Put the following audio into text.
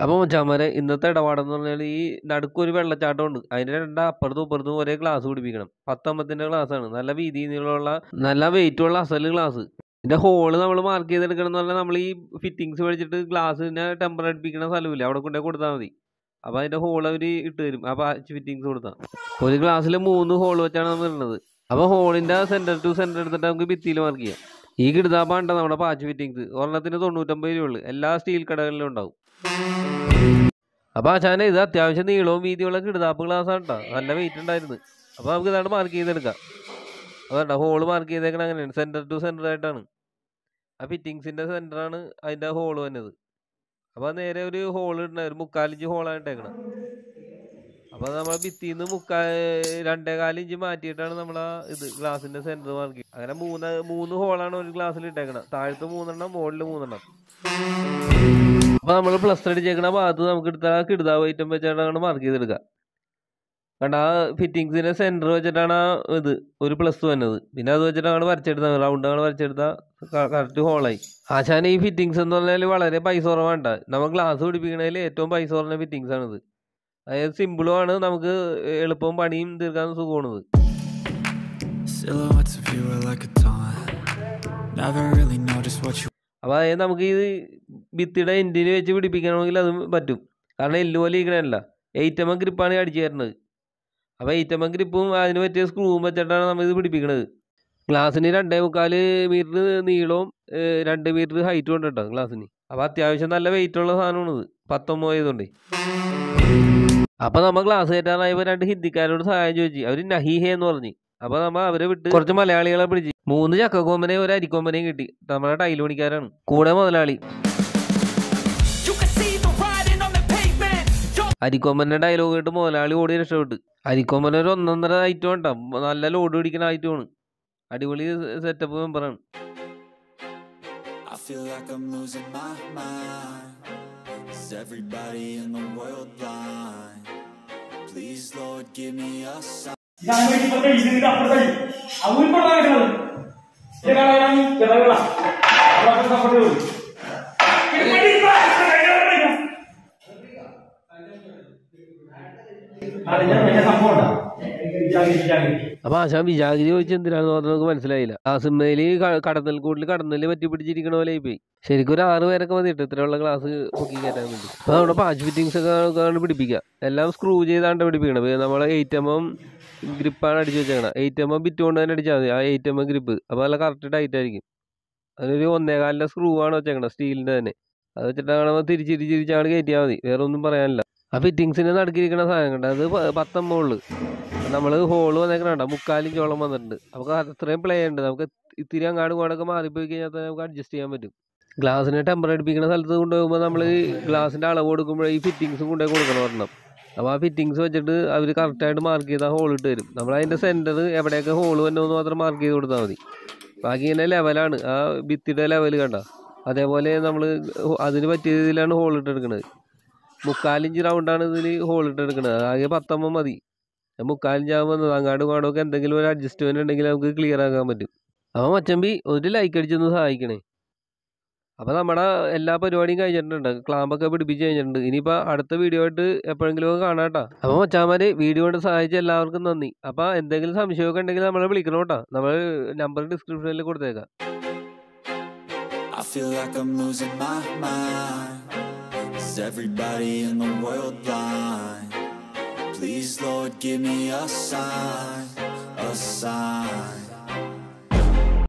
അപ്പോൾ മച്ചാന്മാരെ ഇന്നത്തെ ഇടപാടെന്ന് പറഞ്ഞാൽ ഈ നടുക്കൊരു വെള്ളച്ചാട്ടം ഉണ്ട് അതിൻ്റെ രണ്ട് അപ്പുറത്തും ഇപ്പുറത്തും ഒരേ ഗ്ലാസ് പിടിപ്പിക്കണം പത്തമ്പത്തിൻ്റെ ഗ്ലാസ്സാണ് നല്ല വീതി നീളമുള്ള നല്ല വെയിറ്റുള്ള അസല് ഗ്ലാസ് ഇതിൻ്റെ ഹോള് നമ്മൾ മാർക്ക് ചെയ്തെടുക്കണം എന്ന് പറഞ്ഞാൽ നമ്മൾ ഈ ഫിറ്റിങ്സ് മേടിച്ചിട്ട് ഗ്ലാസ്സിനെ ടെമ്പർ അടുപ്പിക്കുന്ന സ്ഥലമില്ല അവിടെ കൊണ്ടുപോയി കൊടുത്താൽ മതി അപ്പോൾ അതിൻ്റെ ഹോൾ അവർ ഇട്ട് തരും ആ പാച്ച് ഫിറ്റിങ്സ് കൊടുത്താൽ ഒരു ഗ്ലാസ്സിൽ മൂന്ന് ഹോൾ വെച്ചാണ് നമ്മൾ ഇടുന്നത് അപ്പോൾ ഹോളിൻ്റെ സെൻറ്റർ ടു സെൻറ്റർ എടുത്തിട്ട് നമുക്ക് ഭിത്തിയിൽ മാർക്ക് ചെയ്യാം ഈ കിടുതാപ്പാണ്ട നമ്മുടെ പാച്ച് ഫിറ്റിങ്സ് ഒരെണ്ണത്തിന് തൊണ്ണൂറ്റൊമ്പത് രൂപ ഉള്ളു എല്ലാ സ്റ്റീൽ കടകളിലും ഉണ്ടാവും അപ്പോൾ ആശാനെ ഇത് അത്യാവശ്യം നീളവും വീതിയുള്ള കിടുതാപ്പ് ഗ്ലാസ് ആണ് കേട്ടോ നല്ല വെയിറ്റ് ഉണ്ടായിരുന്നു അപ്പോൾ നമുക്ക് ഇതാണ് മാർക്ക് ചെയ്തെടുക്കാം അതണ്ട ഹോള് മാർക്ക് ചെയ്തേക്കണ അങ്ങനെയാണ് സെൻറ്റർ ടു സെൻറ്റർ ആയിട്ടാണ് ആ ഫിറ്റിങ്സിൻ്റെ സെൻറ്ററാണ് അതിൻ്റെ ഹോള് വന്നത് അപ്പോൾ നേരെ ഒരു ഹോൾ ഇടണ ഒരു മുക്കാലിഞ്ച് ഹോളാണ് ഇട്ടേക്കണം അപ്പോൾ നമ്മൾ ഭിത്തിയിൽ നിന്ന് മുക്കാ രണ്ടേ കാലിഞ്ച് മാറ്റിയിട്ടാണ് നമ്മൾ ആ ഇത് ഗ്ലാസിൻ്റെ സെൻറ്റർ മാർക്ക് ചെയ്യുക അങ്ങനെ മൂന്ന് മൂന്ന് ഹോളാണ് ഒരു ഗ്ലാസ്സിൽ ഇട്ടേക്കണം താഴത്ത് മൂന്നെണ്ണം മുകളിൽ മൂന്നെണ്ണം അപ്പോൾ നമ്മൾ പ്ലസ് അടിച്ചേക്കണ ഭാഗത്ത് നമുക്ക് എടുത്ത ആ കിടുതാവ് ഐറ്റം വെച്ചിട്ടാണ് മാർക്ക് ചെയ്തെടുക്കുക കണ്ട ആ ഫിറ്റിങ്സിന്റെ സെന്റർ വെച്ചിട്ടാണ് ആ ഇത് ഒരു പ്ലസ് വന്നത് പിന്നെ അത് വെച്ചിട്ടാണ് വരച്ചെടുത്തത് റൗണ്ട് ആണ് വരച്ചെടുത്ത കറക്റ്റ് ഹോളായി ആശാന ഈ ഫിറ്റിങ്സ് എന്ന് പറഞ്ഞാൽ വളരെ പൈസ കുറവാണ്ട നമ്മൾ ഗ്ലാസ് പിടിപ്പിക്കണതിൽ ഏറ്റവും പൈസ കുറഞ്ഞ ഫിറ്റിങ്സ് ആണിത് അതായത് സിമ്പിളും ആണ് നമുക്ക് എളുപ്പവും പണിയും തീർക്കാൻ സുഖമാണിത് Silhouettes of you are like a taunt. Never really know just what you അപ്പോൾ അതായത് നമുക്ക് ഈ ഭിത്തിയുടെ എൻഡിന് വെച്ച് പിടിപ്പിക്കണമെങ്കിൽ അത് പറ്റും കാരണം എല്ല് പോലെ ഇരിക്കണല്ല എയ്റ്റ് എം എം ഗ്രിപ്പാണ് അടിച്ചു തരുന്നത് അപ്പോൾ എയ്റ്റ് എം എം ഗ്രിപ്പും അതിന് പറ്റിയ സ്ക്രൂവും വെച്ചിട്ടാണ് നമ്മൾ ഇത് പിടിപ്പിക്കുന്നത് ഗ്ലാസ്സിന് രണ്ടേ മുക്കാൽ മീറ്റർ നീളവും ഏഹ്, രണ്ട് മീറ്റർ ഹൈറ്റും ഉണ്ട് കേട്ടോ ഗ്ലാസ്സിന് അപ്പോൾ അത്യാവശ്യം നല്ല വെയിറ്റ് ഉള്ള സാധനമാണിത് പത്തൊമ്പത് ആയതുകൊണ്ട് അപ്പോൾ നമ്മൾ ക്ലാസ് കയറ്റാറായപ്പോൾ രണ്ട് ഹിന്ദിക്കാരോട് സഹായം ചോദിച്ചു അവർ നഹീഹെ എന്ന് പറഞ്ഞു അപ്പോൾ നമ്മൾ അവരെ വിട്ട് കുറച്ച് മലയാളികളെ പിടിച്ച് മൂന്ന് ചക്കക്കൊമ്പനെയും ഒരു അരിക്കൊമ്പനെയും കിട്ടി നമ്മുടെ ടൈൽ പണിക്കാരാണ് കൂടെ മുതലാളി You can see the writing on the pavement. Yo, അരിക്കൊമ്പന്റെ ഡയലോഗ് കേട്ട് മുതലാളി ഓടി രക്ഷപ്പെട്ട് അരിക്കൊമ്പൻ ഒരു ഒന്നൊന്നര ഐറ്റം ഉണ്ടാ നല്ല ലോഡ് പിടിക്കുന്ന ഐറ്റമാണ് അടിപൊളി സെറ്റപ്പ് മെമ്പറാണ് I feel like I'm losing my mind. Is everybody in the world blind? Please, Lord, give me a sign. Jangan bagi pergi, jadi tak pergi. Awal pun tak ada. Dia kalau yang kita ulah. Kalau kita pergi. Kita pergi pak. Ada jangan banyak sampurna. Jangan jangan. അപ്പൊ ആശാൻ വിജാഗിരി ചോദിച്ചു എന്തിനാന്ന് പറഞ്ഞത് നമുക്ക് മനസ്സിലായില്ല ആ സിനിമയില് കടന്നൽ കൂട്ടിൽ കടന്നല് പറ്റി പിടിച്ചിരിക്കണ പോലെ പോയി ശരിക്കും ഒരു ആറ് പേരൊക്കെ മതി കേട്ടോ ഇത്രയുള്ള ക്ലാസ് പൊക്കി കയറ്റാൻ വേണ്ടി അപ്പൊ നമ്മുടെ പാച്ച് ഫിറ്റിങ്സ് ഒക്കെ ആണ് പിടിപ്പിക്കുക എല്ലാം സ്ക്രൂ ചെയ്താണ്ട് പിടിപ്പിക്കണം ഇപ്പൊ നമ്മളെ എയ്റ്റ് എം എം ഗ്രിപ്പാണ് അടിച്ചു വെച്ചേക്കണം എയ്റ്റ് എം എം ബിറ്റ് കൊണ്ട് തന്നെ അടിച്ചാൽ മതി ആ എയ്റ്റ് എം എം ഗ്രിപ്പ് അപ്പോൾ നല്ല കറക്റ്റ് ടൈറ്റ് ആയിരിക്കും അതിനൊരു ഒന്നേകാലിൻ്റെ സ്ക്രൂ ആണ് വെച്ചേക്കണം സ്റ്റീലിൻ്റെ തന്നെ അത് വെച്ചിട്ടാണ് നമ്മൾ തിരിച്ച് തിരിച്ച് തിരിച്ചാണ് കയറ്റിയാൽ മതി വേറെ ഒന്നും പറയാനില്ല ആ ഫിറ്റിങ്സിന് നടുക്കിരിക്കുന്ന സാധനം കണ്ട അത് പ- പത്തമ്മ ഉള്ളു നമ്മൾ ഹോള് വന്നേക്കണ മുക്കാലിഞ്ചോളം വന്നിട്ടുണ്ട് നമുക്ക് അത്രയും പ്ലേ ഉണ്ട് നമുക്ക് ഇത്തിരി അങ്ങാടും ഇങ്ങോട്ടൊക്കെ മാറിപ്പോയി കഴിഞ്ഞാൽ തന്നെ നമുക്ക് അഡ്ജസ്റ്റ് ചെയ്യാൻ പറ്റും ഗ്ലാസ്സിനെ ടെമ്പർ അടിപ്പിക്കുന്ന സ്ഥലത്ത് കൊണ്ടുപോകുമ്പോൾ നമ്മൾ ഗ്ലാസിൻ്റെ അളവ് കൊടുക്കുമ്പോൾ ഈ ഫിറ്റിങ്സും കൊണ്ടുപോയി കൊടുക്കണം ഒരെണ്ണം അപ്പോൾ ആ ഫിറ്റിങ്സ് വെച്ചിട്ട് അവർ കറക്റ്റായിട്ട് മാർക്ക് ചെയ്താൽ ഹോൾ ഇട്ട് തരും നമ്മൾ അതിൻ്റെ സെൻറ്റർ എവിടെയൊക്കെ ഹോൾ വന്നോന്ന് മാത്രം മാർക്ക് ചെയ്ത് കൊടുത്താൽ മതി ബാക്കി ഇങ്ങനെ ലെവലാണ് ആ ഭിത്തിയുടെ ലെവൽ കണ്ട അതേപോലെ നമ്മൾ അതിന് പറ്റിയ രീതിയിലാണ് ഹോൾ ഇട്ടെടുക്കുന്നത് മുക്കാലിഞ്ച് റൗണ്ടാണ് ഇതിൽ ഹോൾ ഇട്ടെടുക്കുന്നത് ആകെ പത്തമ്മ മതി മുക്കാലിഞ്ചാകുമ്പോൾ അങ്ങാടും ഇങ്ങോട്ടും ഒക്കെ എന്തെങ്കിലും ഒരു അഡ്ജസ്റ്റ്മെന്റ് ഉണ്ടെങ്കിൽ നമുക്ക് ക്ലിയർ ആക്കാൻ പറ്റും അപ്പോൾ മച്ചമ്പി ഒരു ലൈക്ക് അടിച്ചൊന്ന് സഹായിക്കണേ അപ്പോൾ നമ്മുടെ എല്ലാ പരിപാടിയും കഴിഞ്ഞിട്ടുണ്ട് ക്ലാമ്പൊക്കെ പിടിപ്പിച്ച് കഴിഞ്ഞിട്ടുണ്ട് ഇനിയിപ്പോൾ അടുത്ത വീഡിയോ ആയിട്ട് എപ്പോഴെങ്കിലും ഒക്കെ കാണാം കേട്ടോ അപ്പോൾ മച്ചാമാര് വീഡിയോ കൊണ്ട് സഹായിച്ച എല്ലാവർക്കും നന്ദി അപ്പോൾ എന്തെങ്കിലും സംശയമൊക്കെ ഉണ്ടെങ്കിൽ നമ്മളെ വിളിക്കണം കേട്ടോ നമ്മൾ നമ്പർ ഡിസ്ക്രിപ്ഷനിൽ കൊടുത്തേക്കാം I feel like I'm losing my mind. Is everybody in the world blind? Please, Lord, give me a sign.